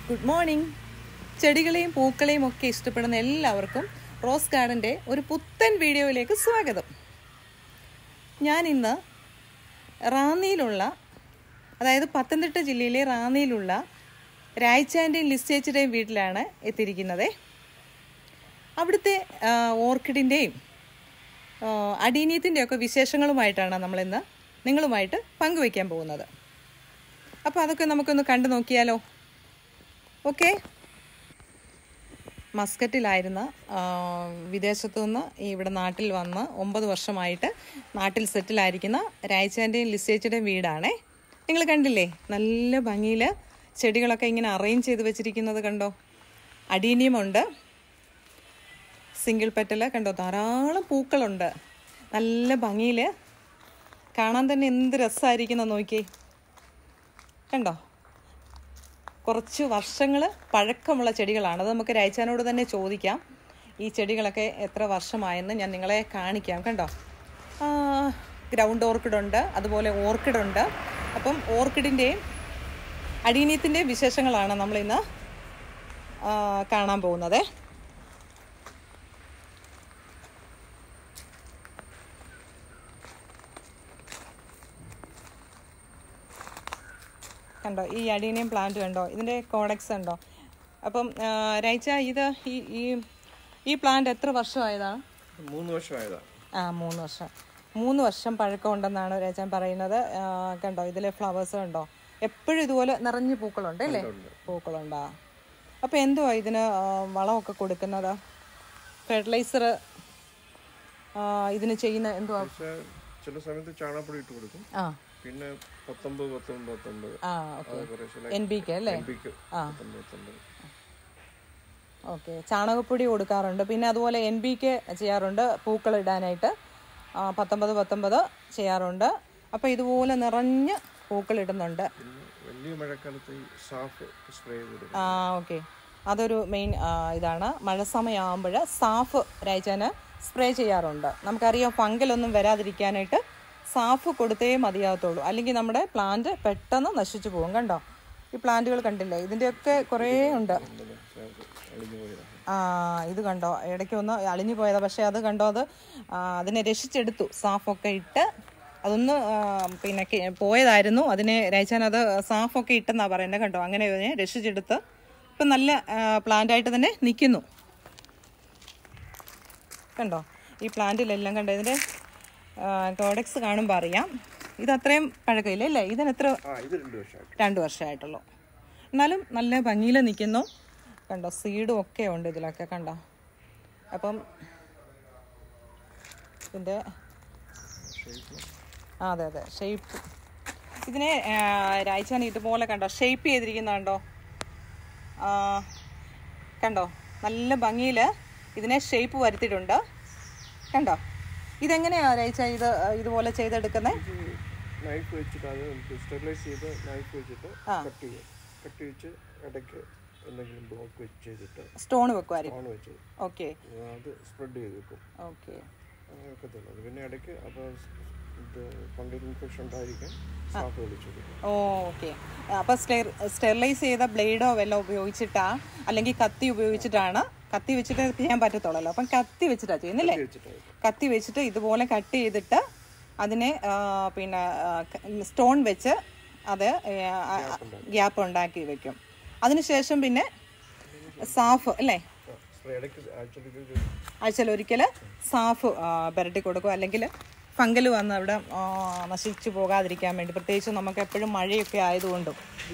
Good morning ചെടികളെയും പൂക്കളെയും ഒക്കെ ഇഷ്ടപ്പെടുന്ന എല്ലാവർക്കും റോസ് ഗാർഡൻ്റെ ഒരു പുത്തൻ വീഡിയോയിലേക്ക് സ്വാഗതം ഞാൻ ഇന്ന് റാന്നിയിലുള്ള അതായത് പത്തനംതിട്ട ജില്ലയിലെ റാന്നിയിലുള്ള രായ്ച്ചാൻ്റെയും ലിസ്റ്റേച്ചിൻ്റെയും വീട്ടിലാണ് എത്തിയിരിക്കുന്നത് അവിടുത്തെ ആ, ഓർക്കിഡിൻ്റെയും അടീനീയത്തിൻ്റെ ഒക്കെ വിശേഷങ്ങളുമായിട്ടാണ് നമ്മളിന്ന് നിങ്ങളുമായിട്ട് പങ്കുവയ്ക്കാൻ പോകുന്നത് അപ്പോൾ അതൊക്കെ നമുക്കൊന്ന് കണ്ടു നോക്കിയാലോ ഓക്കെ മസ്കറ്റിലായിരുന്ന ആ, വിദേശത്തു നിന്ന് ഇവിടെ നാട്ടിൽ വന്ന് ഒമ്പത് വർഷമായിട്ട് നാട്ടിൽ സെറ്റിലായിരിക്കുന്ന രായ്ച്ചാൻ്റെയും ലിസേച്ചിൻ്റെയും വീടാണേ നിങ്ങൾ കണ്ടില്ലേ നല്ല ഭംഗിയിൽ ചെടികളൊക്കെ ഇങ്ങനെ അറേഞ്ച് ചെയ്ത് വെച്ചിരിക്കുന്നത് കണ്ടോ അടീനിയമുണ്ട് സിംഗിൾ പെറ്റൽ കണ്ടോ ധാരാളം പൂക്കളുണ്ട് നല്ല ഭംഗിയിൽ കാണാൻ തന്നെ എന്ത് രസമായിരിക്കുന്ന നോക്കിയേ കണ്ടോ കുറച്ച് വർഷങ്ങൾ പഴക്കമുള്ള ചെടികളാണ് അത് നമുക്ക് രായ്ച്ചാനോട് തന്നെ ചോദിക്കാം ഈ ചെടികളൊക്കെ എത്ര വർഷമായെന്ന് ഞാൻ നിങ്ങളെ കാണിക്കാം കണ്ടോ ആ, ഗ്രൗണ്ട് ഓർക്കിഡ് ഉണ്ട് അതുപോലെ ഓർക്കിഡ് ഉണ്ട് അപ്പം ഓർക്കിഡിൻ്റെയും അടീനീയത്തിൻ്റെയും വിശേഷങ്ങളാണ് നമ്മളിന്ന് ആ, കാണാൻ പോകുന്നത് കണ്ടോ ഈ അഡീനിയം പ്ലാന്റ് കണ്ടോ ഇതിൻ്റെ കോഡക്സ് ഉണ്ടോ അപ്പം ആ, രായിച്ച ഇത് ഈ ഈ ഈ പ്ലാന്റ് എത്ര വർഷമായതാണ് മൂന്ന് വർഷമായതാ ആ മൂന്ന് വർഷം മൂന്ന് വർഷം പഴക്കമുണ്ടെന്നാണ് രാജാൻ പറയുന്നത് ആ, കണ്ടോ ഇതിലെ ഫ്ലവേഴ്സ് കണ്ടോ എപ്പോഴും ഇതുപോലെ നിറഞ്ഞു പൂക്കളുണ്ട് അല്ലേ പൂക്കളുണ്ടാ അപ്പോൾ എന്തുവാ ഇതിന് ആ, വളമൊക്കെ കൊടുക്കുന്നത് ഫെർട്ടിലൈസർ ഇതിന് ചെയ്യുന്ന എന്തുവാ പക്ഷേ ചില സമയത്ത് ചാണകപ്പൊടി ഇട്ട് കൊടുക്കും ആ പിന്നെ പത്തൊമ്പത് പത്തൊമ്പത് പത്തൊമ്പത് ആ ഓക്കെ അത് കുറേശ്ശെ എൻ ബി കെ അല്ലേ എംപിക്ക് ആ. പത്തൊമ്പത് പത്തൊമ്പത് ഓക്കെ ചാണകപ്പൊടി കൊടുക്കാറുണ്ട് പിന്നെ അതുപോലെ എൻ ബി കെ ചെയ്യാറുണ്ട് പൂക്കൾ ഇടാനായിട്ട് ആ, പത്തൊമ്പത് പത്തൊമ്പത് ചെയ്യാറുണ്ട് അപ്പോൾ ഇതുപോലെ നിറഞ്ഞ് പൂക്കൾ ഇടുന്നുണ്ട് പിന്നെ വലിയ മഴക്കാലത്ത് ഈ സാഫ് സ്പ്രേ ചെയ്ത് കൊടുക്കും ആ ഓക്കെ അതൊരു മെയിൻ ഇതാണ് മഴ സമയമാകുമ്പോൾ സാഫ് രായിച്ചാന് സ്പ്രേ ചെയ്യാറുണ്ട് നമുക്കറിയാം ഫംഗലൊന്നും വരാതിരിക്കാനായിട്ട് സാഫ് കൊടുത്തേ മതിയാകത്തുള്ളൂ അല്ലെങ്കിൽ നമ്മുടെ പ്ലാന്റ് പെട്ടെന്ന് നശിച്ചു പോകും കണ്ടോ ഈ പ്ലാന്റുകൾ കണ്ടില്ലേ ഇതിൻ്റെയൊക്കെ കുറേ ഉണ്ട് പിന്നെ സാഫ് അളിഞ്ഞു പോയതാണ് ആ ഇത് കണ്ടോ ഇടയ്ക്ക് ഒന്ന് അളിഞ്ഞു പോയതാ പക്ഷെ അത് കണ്ടോ അത് ആ, അതിനെ രക്ഷിച്ചെടുത്തു സാഫൊക്കെ ഇട്ട് അതൊന്ന് ആ, പിന്നെ കെ- പോയതായിരുന്നു അതിനെ രയിച്ചാൻ അത് സാഫൊക്കെ ഇട്ടെന്നാ പറയുന്നത് കണ്ടോ അങ്ങനെ അതിനെ രക്ഷിച്ചെടുത്ത് ഇപ്പം നല്ല പ്ലാന്റ് ആയിട്ട് തന്നെ നിൽക്കുന്നു കണ്ടോ ഈ പ്ലാന്റിലെല്ലാം കണ്ടോ ഇതിൻ്റെ പ്രോഡക്ട്സ് കാണുമ്പോൾ അറിയാം ഇത് അത്രയും പഴക്കമില്ല അല്ലേ ഇതിന് എത്ര ആ ഇത് രണ്ട് വർഷമായിട്ട് രണ്ട് വർഷമായിട്ടുള്ളൂ എന്നാലും നല്ല ഭംഗിയിൽ നിൽക്കുന്നു കണ്ടോ സീഡും ഒക്കെ ഉണ്ട് ഇതിലൊക്കെ കണ്ടോ അപ്പം ഇതിൻ്റെ ആ അതെ അതെ ഷേപ്പ് ഇതിനെ രായ്ച്ചാൻ ഇതുപോലെ കണ്ടോ ഷേപ്പ് ചെയ്തിരിക്കുന്ന കണ്ടോ ആ, കണ്ടോ നല്ല ഭംഗിയിൽ ഇതിനെ ഷേപ്പ് വരുത്തിയിട്ടുണ്ട് കണ്ടോ ഇതെങ്ങനെയാണ് രായ്ച്ച ഇത് ഇതുപോലെ ചെയ്തെടുക്കുന്നത് നൈഫ് വെച്ചിട്ട് അത് സ്റ്റെറിലൈസ് ചെയ്ത് നൈഫ് വെച്ചിട്ട് കട്ട് ചെയ്യും കട്ട് വെച്ച് ഇടയ്ക്ക് എന്തെങ്കിലും ബ്ലോക്ക് വെച്ച് ചെയ്തിട്ട് സ്റ്റോൺ വെക്കുമായിരിക്കും ആണ് വെച്ചത് ഓക്കെ അത് സ്പ്രെഡ് ചെയ്ത് വെക്കും ഓക്കെ അങ്ങനെയൊക്കെ തന്നെ പിന്നെ ഇടയ്ക്ക് അപ്പോൾ ഇത് ഫംഗൽ ഇൻഫെക്ഷൻ ഉണ്ടായിരിക്കാൻ സാഫ് വിളിച്ചു കൊടുക്കും ഓ ഓക്കെ അപ്പോൾ സ്റ്റെർ സ്റ്റെറിലൈസ് ചെയ്ത ബ്ലേഡോ വല്ലതും ഉപയോഗിച്ചിട്ടാ അല്ലെങ്കിൽ കത്തി ഉപയോഗിച്ചിട്ടാണ് കത്തി വെച്ചിട്ട് ചെയ്യാൻ പറ്റത്തുള്ളല്ലോ അപ്പം കത്തി വെച്ചിട്ടാണ് ചെയ്യുന്നില്ലേ വെച്ചിട്ടായിരിക്കും കത്തി വെച്ചിട്ട് ഇതുപോലെ കട്ട് ചെയ്തിട്ട് അതിനെ ആ, പിന്നെ സ്റ്റോൺ വെച്ച് അത് ഗ്യാപ്പ് ഉണ്ടാക്കി വെക്കും അതിനുശേഷം പിന്നെ സാഫ് അല്ലേ സ്പ്രേ ഇടയ്ക്ക് ആക്ച്വലി ഒരു ആഴ്ചയിൽ ഒരിക്കൽ സാഫ് ആ, പുരട്ടി കൊടുക്കും അല്ലെങ്കിൽ ഫംഗൽ വന്ന് അവിടെ ആ, നശിച്ചു പോകാതിരിക്കാൻ വേണ്ടി പ്രത്യേകിച്ച് നമുക്ക് എപ്പോഴും മഴയൊക്കെ ആയതുകൊണ്ടും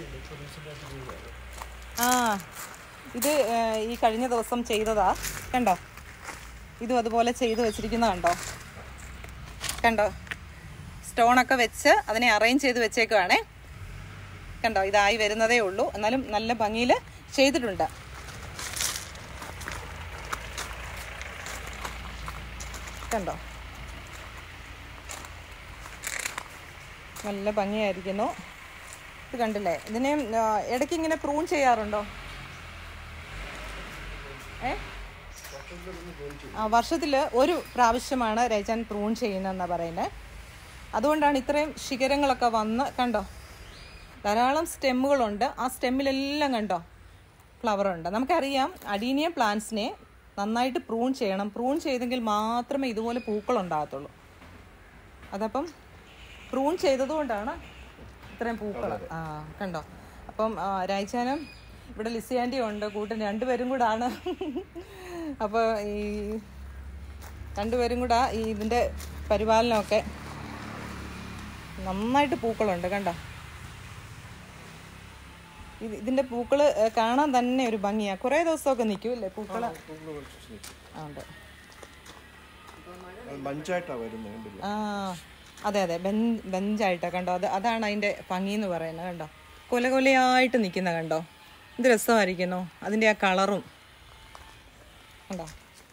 ആ ഇത് ഏ, ഈ കഴിഞ്ഞ ദിവസം ചെയ്തതാ കണ്ടോ ഇതും അതുപോലെ ചെയ്ത് വെച്ചിരിക്കുന്ന കണ്ടോ കണ്ടോ സ്റ്റോണൊക്കെ വെച്ച് അതിനെ അറേഞ്ച് ചെയ്ത് വെച്ചേക്കുവാണേ കണ്ടോ ഇതായി വരുന്നതേ ഉള്ളൂ എന്നാലും നല്ല ഭംഗിയിൽ ചെയ്തിട്ടുണ്ട് കണ്ടോ നല്ല ഭംഗിയായിരിക്കുന്നു ഇത് കണ്ടില്ലേ ഇതിനെ ആ, ഇടയ്ക്ക് ഇങ്ങനെ പ്രൂൺ ചെയ്യാറുണ്ടോ ഏ ആ വർഷത്തിൽ ഒരു പ്രാവശ്യമാണ് രൈചാൻ പ്രൂൺ ചെയ്യുന്നതെന്നാണ് പറയുന്നത് അതുകൊണ്ടാണ് ഇത്രയും ശിഖരങ്ങളൊക്കെ വന്ന് കണ്ടോ ധാരാളം സ്റ്റെമ്മുകളുണ്ട് ആ സ്റ്റെമ്മിലെല്ലാം കണ്ടോ ഫ്ലവർ ഉണ്ട് നമുക്കറിയാം അഡീനിയം പ്ലാന്റ്സിനെ നന്നായിട്ട് പ്രൂൺ ചെയ്യണം പ്രൂൺ ചെയ്തെങ്കിൽ മാത്രമേ ഇതുപോലെ പൂക്കൾ ഉണ്ടാകത്തുള്ളൂ അതപ്പം പ്രൂൺ ചെയ്തതുകൊണ്ടാണ് ഇത്രയും പൂക്കൾ ആ കണ്ടോ അപ്പം ആ, രായിച്ചാനും ഇവിടെ ലിസി ആൻറ്റി ഉണ്ട് കൂട്ടിന് രണ്ടുപേരും കൂടാണ് അപ്പോൾ ഈ രണ്ടുപേരും കൂടെ ഈ ഇതിൻ്റെ പരിപാലനമൊക്കെ നന്നായിട്ട് പൂക്കളുണ്ട് കണ്ടോ ഇത് ഇതിൻ്റെ പൂക്കൾ കാണാൻ തന്നെ ഒരു ഭംഗിയാണ് കുറേ ദിവസമൊക്കെ നിൽക്കും അല്ലേ പൂക്കൾ പൂക്കള് കുറച്ച് നിൽക്കും. ഉണ്ട് അത് ബഞ്ചായിട്ടാണ് വരുന്നത് കണ്ടില്ല ആ അതെ അതെ ബെഞ്ച് ബെഞ്ചായിട്ട് കണ്ടോ അത് അതാണ് അതിൻ്റെ ഭംഗി എന്ന് പറയുന്നത് കണ്ടോ കൊല കൊലയായിട്ട് നിൽക്കുന്ന കണ്ടോ എന്ത് രസമായിരിക്കുന്നു അതിൻ്റെ ആ കളറും കണ്ടോ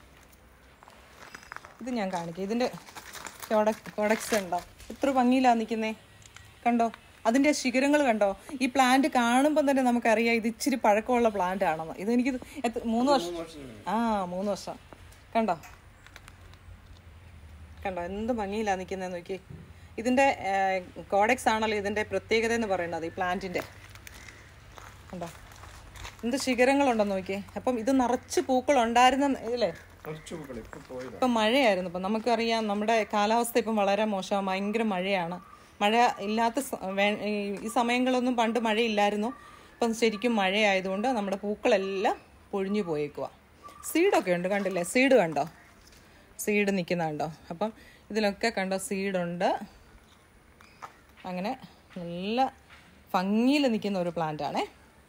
ഇത് ഞാൻ കാണിക്കാം ഇതിൻ്റെ കോഡക്സ് ഉണ്ടോ എത്ര ഭംഗിയിലാണ് നിൽക്കുന്നേ കണ്ടോ അതിൻ്റെ ശിഖരങ്ങൾ കണ്ടോ ഈ പ്ലാന്റ് കാണുമ്പോൾ തന്നെ നമുക്കറിയാം ഇത് ഇച്ചിരി പഴക്കമുള്ള പ്ലാന്റ് ആണെന്ന് ഇത് എനിക്ക് എത്ര മൂന്ന് വർഷം ആ മൂന്ന് വർഷം കണ്ടോ കണ്ടോ എന്ത് ഭംഗിയിലാണ് നിൽക്കുന്നത് നോക്കി ഇതിൻ്റെ കോഡക്സ് ആണല്ലോ ഇതിൻ്റെ പ്രത്യേകത എന്ന് പറയുന്നത് ഈ പ്ലാന്റിൻ്റെ കണ്ടോ എന്ത് ശിഖരങ്ങളുണ്ടെന്ന് നോക്കിയേ അപ്പം ഇത് നിറച്ച് പൂക്കൾ ഉണ്ടായിരുന്ന ഇല്ലേ കുറച്ച് പൂക്കൾ ഇപ്പൊ പോയതാണ് ഇപ്പം മഴയായിരുന്നു ഇപ്പം നമുക്കറിയാം നമ്മുടെ കാലാവസ്ഥ ഇപ്പം വളരെ മോശമാണ് ഭയങ്കര മഴയാണ് മഴ ഇല്ലാത്ത സ- വേ- ഈ- ഈ സമയങ്ങളൊന്നും പണ്ട് മഴയില്ലായിരുന്നു ഇപ്പം ശരിക്കും മഴയായതുകൊണ്ട് നമ്മുടെ പൂക്കളെല്ലാം പൊഴിഞ്ഞു പോയേക്കുക സീഡൊക്കെ ഉണ്ട് കണ്ടില്ലേ സീഡ് കണ്ടോ സീഡ് നിൽക്കുന്ന കണ്ടോ അപ്പം ഇതിലൊക്കെ കണ്ടോ സീഡുണ്ട് അങ്ങനെ നല്ല ഭംഗിയിൽ നിൽക്കുന്ന ഒരു പ്ലാന്റ് ആണേ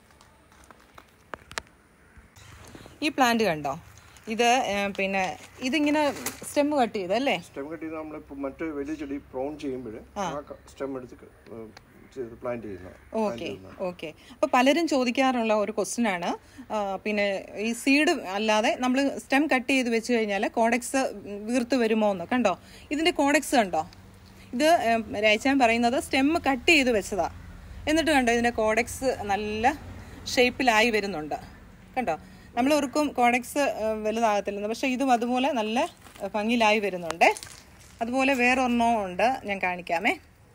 ഈ പ്ലാന്റ് കണ്ടോ ഇത് ഏ, പിന്നെ ഇതിങ്ങനെ സ്റ്റെം കട്ട് ചെയ്തല്ലേ സ്റ്റെം കട്ട് ചെയ്ത് നമ്മളിപ്പോൾ മറ്റു വലിയ ചെടി പ്രോൺ ചെയ്യുമ്പോൾ ആ സ്റ്റെം എടുത്ത് ക- ഏഹ് ചെയ്ത് പ്ലാന്റ് ചെയ്യുന്ന ഓക്കെ ഓക്കെ അപ്പോൾ പലരും ചോദിക്കാറുള്ള ഒരു ക്വസ്റ്റ്യൻ ആണ് ആ, പിന്നെ ഈ സീഡ് അല്ലാതെ നമ്മൾ സ്റ്റെം കട്ട് ചെയ്ത് വെച്ച് കഴിഞ്ഞാൽ കോഡക്സ് വീർത്ത് വരുമോ എന്ന് കണ്ടോ ഇതിൻ്റെ കോഡക്സ് കണ്ടോ ഇത് രായിച്ചാൻ പറയുന്നത് സ്റ്റെം കട്ട് ചെയ്ത് വെച്ചതാ എന്നിട്ട് കണ്ടോ ഇതിൻ്റെ കോഡക്സ് നല്ല ഷേപ്പിലായി വരുന്നുണ്ട് കണ്ടോ നമ്മൾ ഓർക്കും കോഡക്സ് വലുതാകത്തില്ലെന്ന് പക്ഷേ ഇതും അതുപോലെ നല്ല ഏ, ഭംഗിയിലായി വരുന്നുണ്ട് അതുപോലെ വേറൊരെണ്ണവും ഉണ്ട് ഞാൻ കാണിക്കാമേ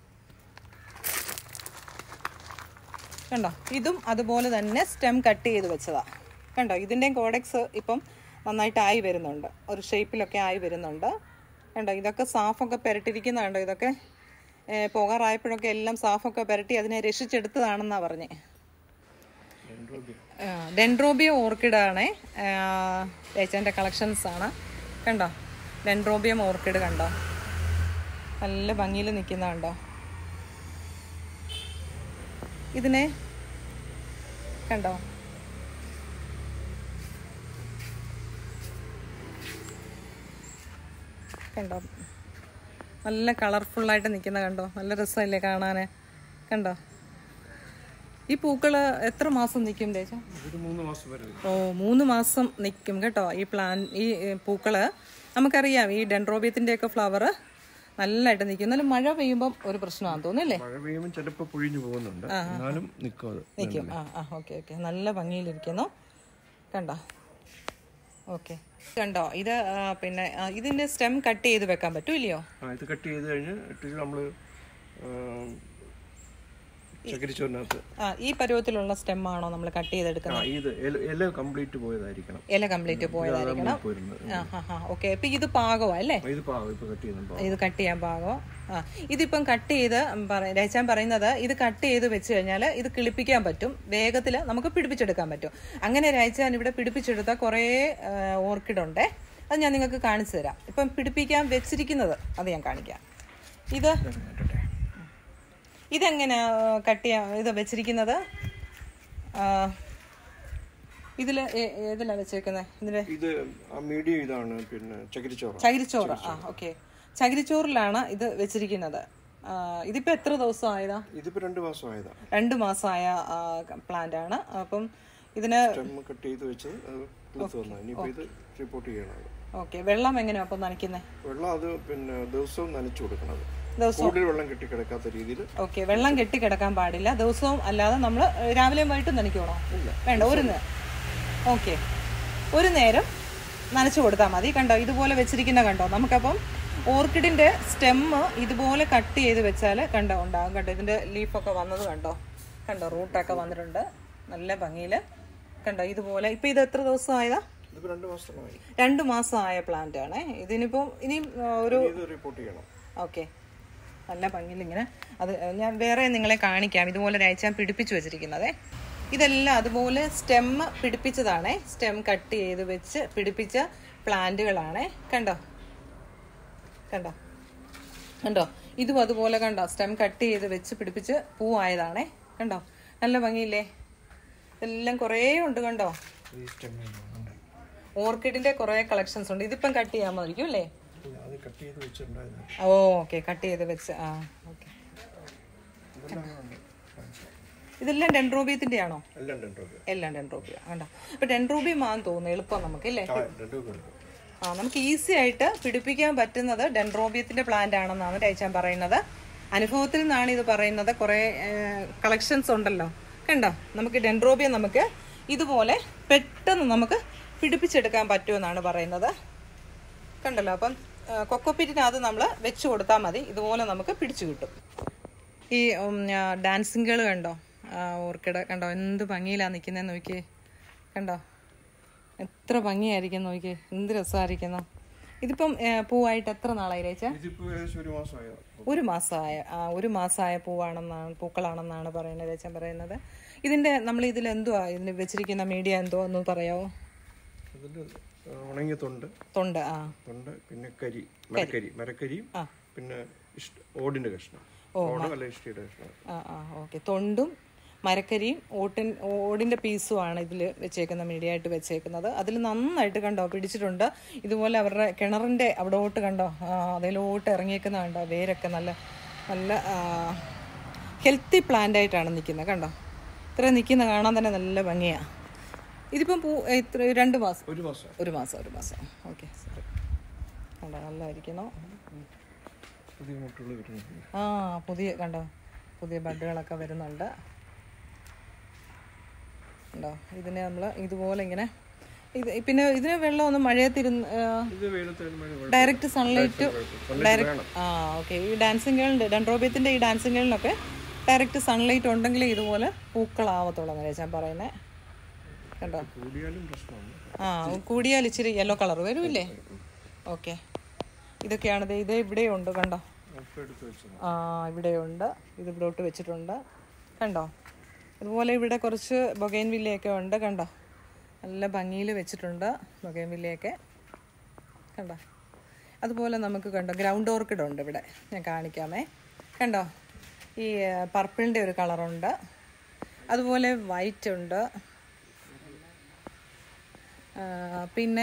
കണ്ടോ ഇതും അതുപോലെ തന്നെ സ്റ്റെം കട്ട് ചെയ്ത് വെച്ചതാ കണ്ടോ ഇതിൻ്റെയും കോഡക്സ് ഇപ്പം നന്നായിട്ട് ആയി വരുന്നുണ്ട് ഒരു ഷേപ്പിലൊക്കെ ആയി വരുന്നുണ്ട് കണ്ടോ ഇതൊക്കെ സാഫൊക്കെ പെരട്ടിരിക്കുന്ന കണ്ടോ ഇതൊക്കെ ഏ, പോകാറായപ്പോഴൊക്കെ എല്ലാം സാഫൊക്കെ പെരട്ടി അതിനെ രക്ഷിച്ചെടുത്തതാണെന്നാണ് പറഞ്ഞേ ഡെൻഡ്രോബിയ ഓർക്കിഡാണ് ചേച്ചൻ്റെ കളക്ഷൻസ് ആണ് കണ്ടോ ഡെൻഡ്രോബിയം ഓർക്കിഡ് കണ്ടോ നല്ല ഭംഗിയിൽ നിൽക്കുന്ന കണ്ടോ ഇതിനെ കണ്ടോ കണ്ടോ നല്ല കളർഫുള്ളായിട്ട് നിൽക്കുന്ന കണ്ടോ നല്ല രസമല്ലേ കാണാൻ കണ്ടോ ഈ പൂക്കള് എത്ര മാസം നിൽക്കും തേച്ച ഒരു മൂന്ന് മാസം വരെ നിൽക്കും. ഓ മൂന്ന് മാസം നിൽക്കും കേട്ടോ ഈ പ്ലാൻ ഈ ഏ, പൂക്കള് നമുക്കറിയാം ഈ ഡെൻഡ്രോബിയത്തിൻ്റെ ഒക്കെ ഫ്ലവർ നല്ലതായിട്ട് നിൽക്കും എന്നാലും മഴ പെയ്യുമ്പം ഒരു പ്രശ്നമാണെന്ന് തോന്നുന്നില്ലേ മഴ പെയ്യുമ്പോൾ ചിലപ്പോൾ പൊഴിഞ്ഞു പോകുന്നുണ്ട് എന്നാലും നിൽക്കും അത് നിൽക്കും ആ ആ ഓക്കെ ഓക്കെ നല്ല ഭംഗിയിലിരിക്കുന്നു കണ്ടോ ഓക്കെ കണ്ടോ ഇത് ആ, പിന്നെ ആ, ഇതിന്റെ സ്റ്റെം കട്ട് ചെയ്ത് വെക്കാൻ പറ്റും ഇല്ലയോ ആ ഇത് കട്ട് ചെയ്ത് കഴിഞ്ഞ് ഇട്ട് നമ്മൾ ചകരിച്ചോറിനകത്ത് ആ ഈ പരുവത്തിലുള്ള സ്റ്റെം ആണോ നമ്മൾ കട്ട് ആ ചെയ്തെടുക്കുന്നത് ഇത് ഇല- ഇല കംപ്ലീറ്റ് പോയതായിരിക്കണം ഇല കംപ്ലീറ്റ് പോയതായിരിക്കണം പോയിരുന്നത് ആ ഹാ ഹാ ഓക്കെ ഇപ്പൊ ഇത് പാകമാ അല്ലേ ഇത് പാവം ഇപ്പൊ കട്ട് ചെയ്യുന്നുണ്ടോ ഇത് കട്ട് ചെയ്യാൻ പാകോ ആ ഇതിപ്പം കട്ട് ചെയ്ത് പറ- രചാൻ പറയുന്നത് ഇത് കട്ട് ചെയ്ത് വെച്ച് കഴിഞ്ഞാൽ ഇത് കിളിപ്പിക്കാൻ പറ്റും വേഗത്തിൽ നമുക്ക് പിടിപ്പിച്ചെടുക്കാൻ പറ്റും അങ്ങനെ രചാൻ ഇവിടെ പിടിപ്പിച്ചെടുത്ത കുറേ ഓർക്കിഡ് ഉണ്ടേ അത് ഞാൻ നിങ്ങൾക്ക് കാണിച്ചു തരാം ഇപ്പം പിടിപ്പിക്കാൻ വെച്ചിരിക്കുന്നത് അത് ഞാൻ കാണിക്കാം ഇത് ഇതെങ്ങനെ കട്ട് ചെയ്യാൻ ഇത് വെച്ചിരിക്കുന്നത് ഇതിൽ ഏതിലാണ് വെച്ചേക്കുന്നത് ഇതിൽ ഇത് ആ മീഡിയം ഇതാണ് പിന്നെ ചകിരിച്ചോറ ചകിരിച്ചോറ് ആ ഓക്കെ ചകിരിച്ചോറിലാണ് ഇത് വെച്ചിരിക്കുന്നത് ആ, ഇതിപ്പോ എത്ര ദിവസം ആയതാ ഇതിപ്പോ രണ്ട് മാസം ആയതാ രണ്ട് മാസമായ പ്ലാന്റ് ആണ് അപ്പം ഇതിന് സ്റ്റെം കട്ട് ചെയ്ത് വെച്ച് അത് കിളുത്ത് വന്നു ഇനിയിപ്പോ ഇത് റിപ്പോർട്ട് ചെയ്യണം അത്. ഓക്കെ വെള്ളം എങ്ങനെയാ അപ്പം നനയ്ക്കുന്നത് വെള്ളം അത് പിന്നെ ദിവസവും നനച്ചു കൊടുക്കണത് ദിവസവും കൂടുതൽ വെള്ളം കെട്ടിക്കിടക്കാത്ത രീതിയിൽ ഓക്കെ വെള്ളം കെട്ടി കിടക്കാൻ പാടില്ല ദിവസവും അല്ലാതെ നമ്മൾ രാവിലെയും വൈകിട്ടും നനയ്ക്കണോ വേണ്ട ഒരു നേരം ഓക്കെ ഒരു നേരം നനച്ചു കൊടുത്താൽ മതി കണ്ടോ ഇതുപോലെ വെച്ചിരിക്കുന്ന കണ്ടോ നമുക്കപ്പം ഓർക്കിഡിന്റെ സ്റ്റെമ്മ് ഇതുപോലെ കട്ട് ചെയ്ത് വെച്ചാൽ കണ്ടോ ഉണ്ടാകും കണ്ടോ ഇതിന്റെ ലീഫൊക്കെ വന്നത് കണ്ടോ കണ്ടോ റൂട്ടൊക്കെ വന്നിട്ടുണ്ട് നല്ല ഭംഗിയിൽ കണ്ടോ ഇതുപോലെ ഇപ്പൊ ഇത് എത്ര ദിവസം ആയതാ ഇതിപ്പോൾ രണ്ട് മാസത്തോളമായി രണ്ട് മാസം ആയ പ്ലാന്റ് ആണ് ഇതിനിപ്പം ഇനി ആ, ഒരു ഇത് റിപ്പോർട്ട് ചെയ്യണം ഓക്കെ നല്ല ഭംഗിയിൽ ഇങ്ങനെ അത് ഞാൻ വേറെ നിങ്ങളെ കാണിക്കാം ഇതുപോലെ ഒരാഴ്ച പിടിപ്പിച്ച് വെച്ചിരിക്കുന്നതേ ഇതെല്ലാം അതുപോലെ സ്റ്റെം പിടിപ്പിച്ചതാണേ സ്റ്റെം കട്ട് ചെയ്ത് വെച്ച് പിടിപ്പിച്ച പ്ലാന്റുകളാണേ കണ്ടോ കണ്ടോ കണ്ടോ ഇതും അതുപോലെ കണ്ടോ സ്റ്റെം കട്ട് ചെയ്ത് വെച്ച് പിടിപ്പിച്ച് പൂവായതാണേ കണ്ടോ നല്ല ഭംഗിയില്ലേ ഇതെല്ലാം കുറേ ഉണ്ട് കണ്ടോ ഈ സ്റ്റെമ്മുണ്ട് ഓർക്കിഡിന്റെ കുറേ കളക്ഷൻസ് ഉണ്ട് ഇതിപ്പം കട്ട് ചെയ്യാൻ മതിരിക്കും അല്ലേ അത് കട്ട് ചെയ്ത് വെച്ചിട്ടുണ്ടായിരുന്നു ഓ ഓക്കെ കട്ട് ചെയ്ത് വെച്ച് ആ ഓക്കെ ഇതെല്ലാം ഉണ്ട് ഇതെല്ലാം ഡെൻഡ്രോബിയത്തിന്റെ ആണോ എല്ലാം രണ്ട് രൂപ എല്ലാം ഡെൻഡ്രോബിയ കണ്ടോ അപ്പൊ ഡെൻഡ്രോബിയം ആണെന്ന് തോന്നുന്നു എളുപ്പം നമുക്ക് ഇല്ലേ ആ രണ്ട് രൂപ എടുക്കും ആ നമുക്ക് ഈസി ആയിട്ട് പിടിപ്പിക്കാൻ പറ്റുന്നത് ഡെൻഡ്രോബിയത്തിന്റെ പ്ലാന്റ് ആണെന്നാണ് രൈച്ചാൻ പറയുന്നത് അനുഭവത്തിൽ നിന്നാണ് ഇത് പറയുന്നത് കുറേ കളക്ഷൻസ് ഉണ്ടല്ലോ കണ്ടോ നമുക്ക് ഡെൻഡ്രോബിയം നമുക്ക് ഇതുപോലെ പെട്ടെന്ന് നമുക്ക് പിടിപ്പിച്ചെടുക്കാൻ പറ്റുമെന്നാണ് പറയുന്നത് കണ്ടല്ലോ അപ്പം കൊക്കോപ്പിറ്റിനകത്ത് നമ്മൾ വെച്ച് കൊടുത്താൽ മതി ഇതുപോലെ നമുക്ക് പിടിച്ചു കിട്ടും ഈ ഡാൻസിങ്ങുകൾ കണ്ടോ ഓർക്കിഡ് കണ്ടോ എന്ത് ഭംഗിയിലാണ് നിൽക്കുന്നതെന്ന് നോക്കിയേ കണ്ടോ എത്ര ഭംഗിയായിരിക്കും നോക്കിയേ എന്ത് രസമായിരിക്കുന്നു ഇതിപ്പം ആ, പൂവായിട്ട് എത്ര നാളായി രേച്ച ഇതിപ്പോൾ ഏകദേശം ഒരു മാസമായോ ഒരു മാസമായ ആ ഒരു മാസമായ പൂവാണെന്നാണ് പൂക്കളാണെന്നാണ് പറയുന്നത് രേച്ചൻ പറയുന്നത് ഇതിന്റെ നമ്മൾ ഇതിൽ എന്തുവാ ഇതിന് വെച്ചിരിക്കുന്ന മീഡിയ എന്തോ ഒന്ന് പറയാവോ അതിൽ ഉണങ്ങിയ തൊണ്ട് തൊണ്ട് ആ തൊണ്ട് പിന്നെ കരി മരക്കരി മരക്കരിയും ആ. പിന്നെ ഇഷ്ട ഓടിന്റെ കഷ്ണം ഓട് അല്ല ഇഷ്ടിയുടെ കഷ്ണം ആ ആ ഓക്കെ തൊണ്ടും മരക്കരിയും ഓട്ടിൻ ഓടിൻ്റെ പീസുമാണ് ഇതിൽ വെച്ചേക്കുന്ന മീഡിയ ആയിട്ട് വെച്ചേക്കുന്നത് അതിൽ നന്നായിട്ട് കണ്ടോ പിടിച്ചിട്ടുണ്ട് ഇതുപോലെ അവരുടെ കിണറിൻ്റെ അവിടോട്ട് കണ്ടോ ആ, അതിലോട്ട് ഇറങ്ങിയേക്കുന്ന കണ്ടോ വേരൊക്കെ നല്ല നല്ല ഹെൽത്തി പ്ലാന്റ് ആയിട്ടാണ് നിൽക്കുന്നത് കണ്ടോ ഇത്ര നിൽക്കുന്ന കാണാൻ തന്നെ നല്ല ഭംഗിയാണ് ഇതിപ്പം പൂ ഇത്ര രണ്ട് മാസം ഒരു മാസം ഒരു മാസം ഒരു മാസം ഓക്കെ സോറി കണ്ടോ നല്ലതായിരിക്കുന്നു പുതിയ മുട്ടുകൾ വരുന്നുണ്ട് ആ പുതിയ കണ്ടോ പുതിയ ബഡുകളൊക്കെ വരുന്നുണ്ട് ഉണ്ടോ ഇതിനെ നമ്മൾ ഇതുപോലെ ഇങ്ങനെ ഇത് പിന്നെ ഇതിന് വെള്ളമൊന്നും മഴയത്തിരുന്ന് ഇത് വെയിലത്ത് മഴ ഡയറക്റ്റ് സൺലൈറ്റ് Sunlight ഡയറക്റ്റ് ആ ഓക്കെ ഈ ഡാൻസിങ് ഗേളിൻ്റെ ഡെൻഡ്രോബിയത്തിൻ്റെ ഈ ഡാൻസിങ് ഗേളിനൊക്കെ ഡയറക്റ്റ് സൺലൈറ്റ് ഉണ്ടെങ്കിലേ ഇതുപോലെ പൂക്കളാവത്തുള്ളൂ എന്ന് ഞാൻ പറയുന്നത് കണ്ടോ കൂടിയാലും പ്രശ്നമാണ് ആ കൂടിയാൽ ഇച്ചിരി യെല്ലോ കളർ വരുമില്ലേ ഓക്കെ ഇതൊക്കെയാണ് ദേ ഇത് ഇവിടെ ഉണ്ട് കണ്ടോ ഇപ്പം എടുത്ത് വെച്ചത് ആ ഇവിടെയുണ്ട് ഇത് ഇവിടോട്ട് വെച്ചിട്ടുണ്ട് കണ്ടോ അതുപോലെ ഇവിടെ കുറച്ച് ബൊഗൈൻ വില്ലയൊക്കെ ഉണ്ട് കണ്ടോ നല്ല ഭംഗിയിൽ വെച്ചിട്ടുണ്ട് ബൊഗൈൻ വില്ലയൊക്കെ കണ്ടോ അതുപോലെ നമുക്ക് കണ്ടോ ഗ്രൗണ്ട് ഓർക്കിഡ് ഉണ്ട് ഇവിടെ ഞാൻ കാണിക്കാമേ കണ്ടോ ഈ പർപ്പിളിൻ്റെ ഒരു കളറുണ്ട് അതുപോലെ വൈറ്റ് ഉണ്ട് ആ, പിന്നെ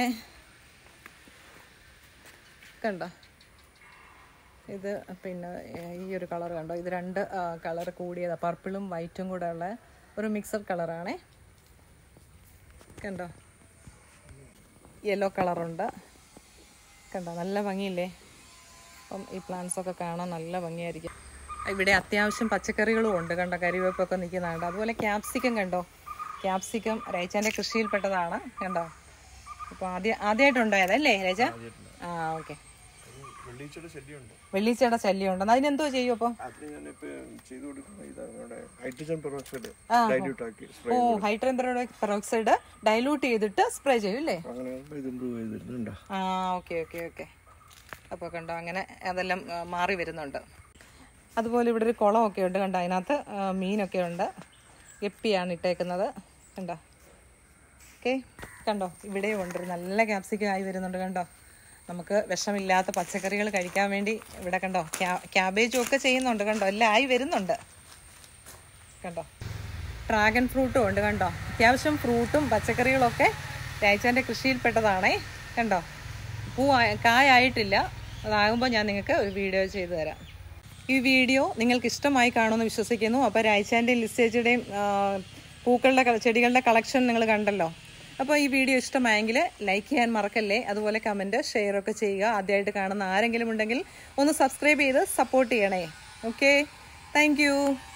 കണ്ടോ ഇത് പിന്നെ ഏഹ്, ഈ ഒരു കളർ കണ്ടോ ഇത് രണ്ട് കളർ കൂടിയതാണ് പർപ്പിളും വൈറ്റും കൂടെ ഉള്ള ഒരു മിക്സഡ് കളറാണേ കണ്ടോ യെല്ലോ കളറുണ്ട് കണ്ടോ നല്ല ഭംഗിയില്ലേ അപ്പം ഈ പ്ലാന്റ്സ് ഒക്കെ കാണാൻ നല്ല ഭംഗിയായിരിക്കും ഇവിടെ അത്യാവശ്യം പച്ചക്കറികളും ഉണ്ട് കണ്ടോ കരിവേപ്പൊക്കെ നിൽക്കുന്നുണ്ട് അതുപോലെ ക്യാപ്സിക്കം കണ്ടോ ക്യാപ്സിക്കം രേച്ചാൻ്റെ കൃഷിയിൽപ്പെട്ടതാണ് കണ്ടോ അപ്പോൾ ആദ്യം ആദ്യമായിട്ടുണ്ടായതല്ലേ രേച്ച ആ ഓക്കെ വെള്ളിച്ചയുടെ ശല്യമുണ്ട് വെള്ളിച്ചയുടെ ശല്യം ഉണ്ടെന്ന് അതിനെന്തോ ചെയ്യും അപ്പോൾ അതിന് ഞാനിപ്പോൾ ചെയ്തു കൊടുക്കുന്ന ഇതാണ് നമ്മുടെ ഹൈഡ്രജൻ പെറോക്സൈഡ് ആ, ഡൈല്യൂട്ട് ആക്കി സ്പ്രേ ഓ ഹൈഡ്രജൻ പെറോക്സൈഡ് ഡൈലൂട്ട് ചെയ്തിട്ട് സ്പ്രേ ചെയ്യും അല്ലേ അങ്ങനെ ആകുമ്പോൾ ഇത് ഇമ്പ്രൂവ് ചെയ്തിരുന്നുണ്ടോ ആ ഓക്കെ ഓക്കെ ഓക്കെ അപ്പോൾ കണ്ടോ അങ്ങനെ അതെല്ലാം ആ, മാറി വരുന്നുണ്ട് അതുപോലെ ഇവിടെ ഒരു കുളമൊക്കെ ഉണ്ട് കണ്ടോ അതിനകത്ത് ആ, മീനൊക്കെ ഉണ്ട് ഗപ്പിയാണ് ഇട്ടേക്കുന്നത് കണ്ടോ ഓക്കെ കണ്ടോ ഇവിടെയും ഉണ്ട് ഒരു നല്ല ക്യാപ്സിക്കം ആയി വരുന്നുണ്ട് കണ്ടോ നമുക്ക് വിഷമില്ലാത്ത പച്ചക്കറികൾ കഴിക്കാൻ വേണ്ടി ഇവിടെ കണ്ടോ ക്യാ- ക്യാബേജും ഒക്കെ ചെയ്യുന്നുണ്ട് കണ്ടോ എല്ലാം ആയി വരുന്നുണ്ട് കണ്ടോ ഡ്രാഗൺ ഫ്രൂട്ടും ഉണ്ട് കണ്ടോ അത്യാവശ്യം ഫ്രൂട്ടും പച്ചക്കറികളൊക്കെ രായച്ചാൻ്റെ കൃഷിയിൽപ്പെട്ടതാണേ കണ്ടോ പൂ ആയ- കായായിട്ടില്ല അതാകുമ്പോൾ ഞാൻ നിങ്ങൾക്ക് ഒരു വീഡിയോ ചെയ്തു തരാം ഈ വീഡിയോ നിങ്ങൾക്ക് ഇഷ്ടമായി കാണുമെന്ന് വിശ്വസിക്കുന്നു അപ്പോൾ രായച്ചാൻ്റെയും ലിസ്റ്റേജിയുടെയും പൂക്കളുടെ ക- ചെടികളുടെ കളക്ഷൻ നിങ്ങൾ കണ്ടല്ലോ അപ്പോൾ ഈ വീഡിയോ ഇഷ്ടമായെങ്കിൽ ലൈക്ക് ചെയ്യാൻ മറക്കല്ലേ അതുപോലെ കമൻറ്റ് ഷെയർ ഒക്കെ ചെയ്യുക ആദ്യമായിട്ട് കാണുന്ന ആരെങ്കിലും ഉണ്ടെങ്കിൽ ഒന്ന് സബ്സ്ക്രൈബ് ചെയ്ത് സപ്പോർട്ട് ചെയ്യണേ ഓക്കെ താങ്ക്